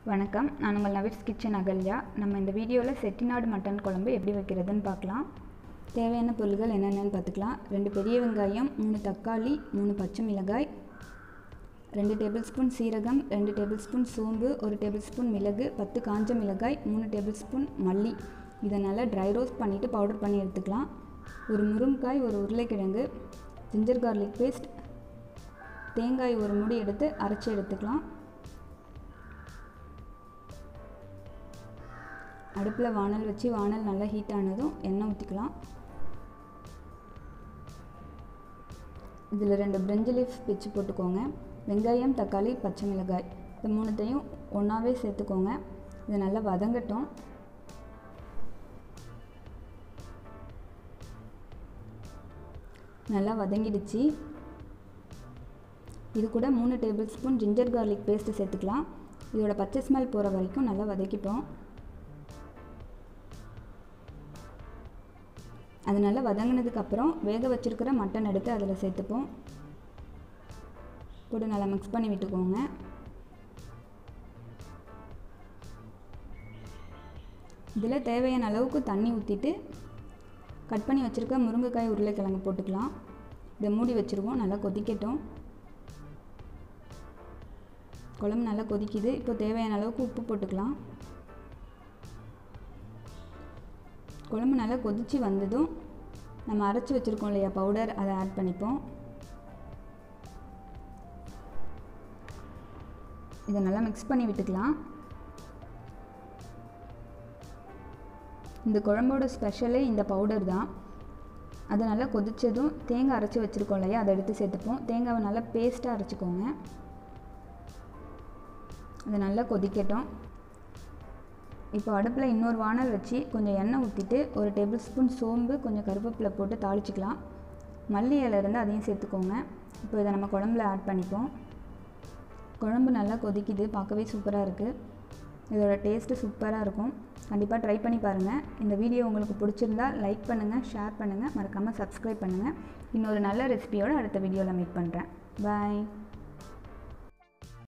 வணக்கம் நான் உங்கள் நவீஸ் கிச்சன் அகல்யா நம்ம இந்த வீடியோவில் செட்டிநாடு மட்டன் குழம்பு எப்படி வைக்கிறதுன்னு பார்க்கலாம் தேவையான பொருள்கள் என்னென்னு பார்த்துக்கலாம் ரெண்டு பெரிய வெங்காயம் மூணு தக்காளி மூணு பச்சை மிளகாய் ரெண்டு டேபிள் ஸ்பூன் சீரகம் ரெண்டு டேபிள் ஸ்பூன் சோம்பு ஒரு டேபிள் ஸ்பூன் மிளகு பத்து காஞ்ச மிளகாய் மூணு டேபிள் ஸ்பூன் மல்லி இதை நல்லா ட்ரை ரோஸ்ட் பண்ணிவிட்டு பவுடர் பண்ணி எடுத்துக்கலாம் ஒரு முருங்காய் ஒரு உருளைக்கிழங்கு ஜிஞ்சர் கார்லிக் பேஸ்ட் தேங்காய் ஒரு முடி எடுத்து அரைச்சி எடுத்துக்கலாம் அடுப்பில் வானல் வச்சு வானல் நல்லா ஹீட் ஆனதும் எண்ணெய் ஊற்றிக்கலாம் இதில் ரெண்டு பிரெஞ்சு லீஃப் பிச்சு போட்டுக்கோங்க வெங்காயம் தக்காளி பச்சை மிளகாய் இது மூணுத்தையும் ஒன்றாவே சேர்த்துக்கோங்க இது நல்லா வதங்கட்டும் நல்லா வதங்கிடுச்சு இது கூட மூணு tablespoon ginger garlic paste சேர்த்துக்கலாம் இதோட பச்சை ஸ்மெல் போகிற வரைக்கும் நல்லா வதக்கிட்டோம் அது நல்லா வதங்கினதுக்கப்புறம் வேக வச்சுருக்கிற மட்டன் எடுத்து அதில் சேர்த்துப்போம் போட்டு நல்லா மிக்ஸ் பண்ணி விட்டுக்கோங்க இதில் தேவையான அளவுக்கு தண்ணி ஊற்றிட்டு கட் பண்ணி வச்சுருக்க முருங்கைக்காய் உருளைக்கிழங்கு போட்டுக்கலாம் இதை மூடி வச்சுருவோம் நல்லா கொதிக்கட்டும் குழம்பு நல்லா கொதிக்குது இப்போ தேவையான அளவுக்கு உப்பு போட்டுக்கலாம் குழம்பு நல்லா கொதித்து வந்ததும் நம்ம அரைச்சி வச்சுருக்கோம் இல்லையா பவுடர் அதை ஆட் பண்ணிப்போம் இதை நல்லா மிக்ஸ் பண்ணி விட்டுக்கலாம் இந்த குழம்போட ஸ்பெஷலே இந்த பவுடர் தான் அது நல்லா கொதித்ததும் தேங்காய் அரைச்சி வச்சுருக்கோம் இல்லையா அதை எடுத்து சேர்த்துப்போம் தேங்காவை நல்லா பேஸ்ட்டாக அரைச்சிக்கோங்க அது நல்லா கொதிக்கட்டும் இப்போ அடுப்பில் இன்னொரு வானல் வச்சு கொஞ்சம் எண்ணெய் ஊற்றிட்டு ஒரு டேபிள் ஸ்பூன் சோம்பு கொஞ்சம் கருவேப்பிலை போட்டு தாளிச்சிக்கலாம் மல்லி இலை இருந்து அதையும் சேர்த்துக்கோங்க இப்போ இதை நம்ம குழம்புல ஆட் பண்ணிப்போம் குழம்பு நல்லா கொதிக்குது பார்க்கவே சூப்பராக இருக்குது இதோட டேஸ்ட்டு சூப்பராக இருக்கும் கண்டிப்பாக ட்ரை பண்ணி பாருங்கள் இந்த வீடியோ உங்களுக்கு பிடிச்சிருந்தா லைக் பண்ணுங்கள் ஷேர் பண்ணுங்கள் மறக்காமல் சப்ஸ்கிரைப் பண்ணுங்கள் இன்னொரு நல்ல ரெசிபியோடு அடுத்த வீடியோவில் மீட் பண்ணுறேன் பாய்